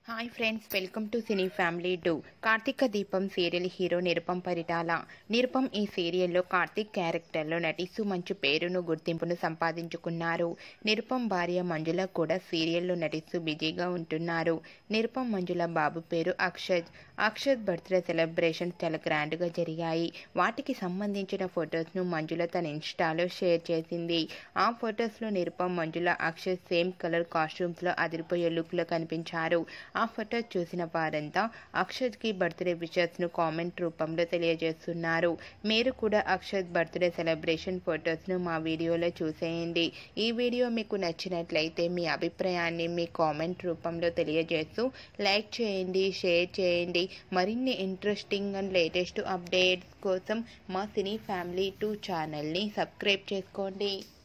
hi friends welcome to cine family two Karthika Deepam serial hero Nirupam Paritala Nirupam ఈ సీరియల్లో కార్తీక్ క్యారెక్టర్లో నటిస్తూ మంచి పేరును గుర్తింపును సంపాదించుకున్నారు నిరుపం భార్య మంజుల కూడా సీరియల్లో నటిస్తూ బిజీగా ఉంటున్నారు నిరుపం మంజుల బాబు పేరు అక్షత్ అక్షత్ బర్త్డే సెలబ్రేషన్ చాలా గ్రాండ్గా జరిగాయి వాటికి సంబంధించిన ఫొటోస్ను మంజుల తన ఇన్స్టాలో షేర్ చేసింది ఆ ఫొటోస్లో నిరుపం మంజుల అక్షత్ సేమ్ కలర్ కాస్ట్యూమ్స్లో అదిరిపోయే లుక్లో కనిపించారు ఆ ఫొటో చూసిన వారంతా అక్షత్కి బర్త్డే విషెస్ను కామెంట్ రూపంలో తెలియజేస్తున్నారు మీరు కూడా అక్షత్ బర్త్డే సెలబ్రేషన్ ఫొటోస్ను మా వీడియోలో చూసేయండి ఈ వీడియో మీకు నచ్చినట్లయితే మీ అభిప్రాయాన్ని మీ కామెంట్ రూపంలో తెలియజేస్తూ లైక్ చేయండి షేర్ చేయండి మరిన్ని ఇంట్రెస్టింగ్ అండ్ లేటెస్ట్ అప్డేట్స్ కోసం మా సినీ ఫ్యామిలీ టూ ఛానల్ని సబ్స్క్రైబ్ చేసుకోండి